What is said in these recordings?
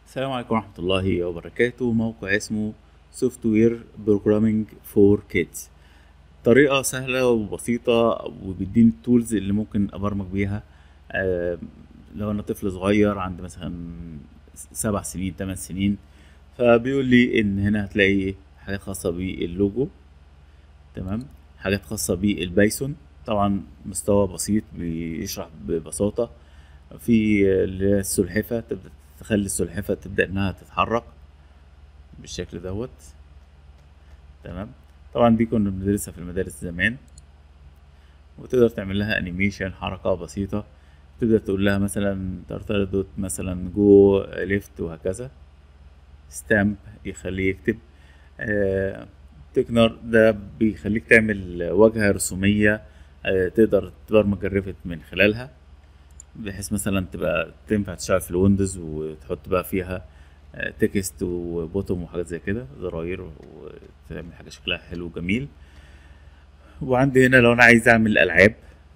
السلام عليكم ورحمة الله وبركاته موقع اسمه سوفت وير بروجرامينج فور كيدز طريقة سهلة وبسيطة وبيديني التولز اللي ممكن أبرمج بيها آه، لو أنا طفل صغير عندي مثلا سبع سنين تمن سنين فبيقول لي إن هنا هتلاقي حاجات خاصة باللوجو تمام حاجات خاصة بالبايثون طبعا مستوى بسيط بيشرح ببساطة في اللي هي السلحفة تبدأ تخلي السلحفة تبدأ إنها تتحرك بالشكل دوت تمام طبعا دي كنا بندرسها في المدارس زمان وتقدر تعمل لها انيميشن حركة بسيطة تبدأ تقول لها مثلا ترتر دوت مثلا جو ليفت وهكذا ستامب يخليه يكتب آه تكنر ده بيخليك تعمل واجهة رسومية آه تقدر تبرمج الريفت من خلالها بحيث مثلا تبقى تنفع تشتغل في الويندوز وتحط بقى فيها تكست وبوتوم وحاجات زي كده زراير وتعمل حاجه شكلها حلو وجميل وعندي هنا لو انا عايز اعمل العاب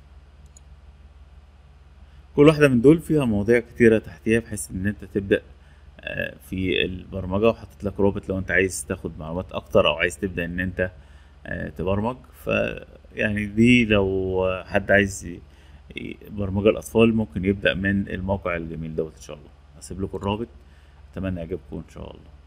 كل واحده من دول فيها مواضيع كتيره تحتيها بحيث ان انت تبدا آه، في البرمجه وحطيت لك رابط لو انت عايز تاخد معلومات اكتر او عايز تبدا ان انت آه، تبرمج ف يعني دي لو حد عايز ي- برمجه الاطفال ممكن يبدا من الموقع الجميل دوت ان شاء الله هسيب لكم الرابط اتمنى يعجبكم ان شاء الله